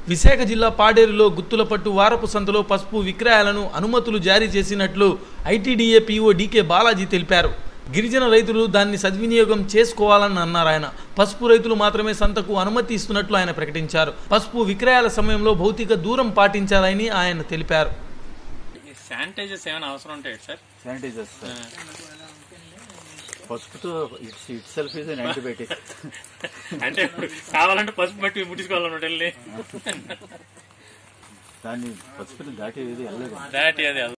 విశాఖ జిల్లా పాడేరులో గుత్తులపట్టు వారపు సంతలో పసుపు విక్రయాలను అనుమతులు జారీ చేసినట్లు ఐటీడీఏ పీఓ డీకే బాలాజీ తెలిపారు గిరిజన రైతులు దాన్ని సద్వినియోగం చేసుకోవాలని అన్నారు ఆయన పసుపు రైతులు మాత్రమే సంతకు అనుమతి ఇస్తున్నట్లు ఆయన ప్రకటించారు పసుపు విక్రయాల సమయంలో భౌతిక దూరం పాటించాలని ఆయన తెలిపారు ఈ శానిటైజర్స్ ఏమైనా అవసరం ఉంటాయి సార్ శానిటైజర్స్ పసుపుతో it's itself is an antibiotic అంటే ఇప్పుడు కావాలంటే పసుపు బట్టి ముట్టించుకోవాలన్నమాట వెళ్ళి దాన్ని పసుపుని దాటి ఏది వెళ్ళలేదు దాటి అది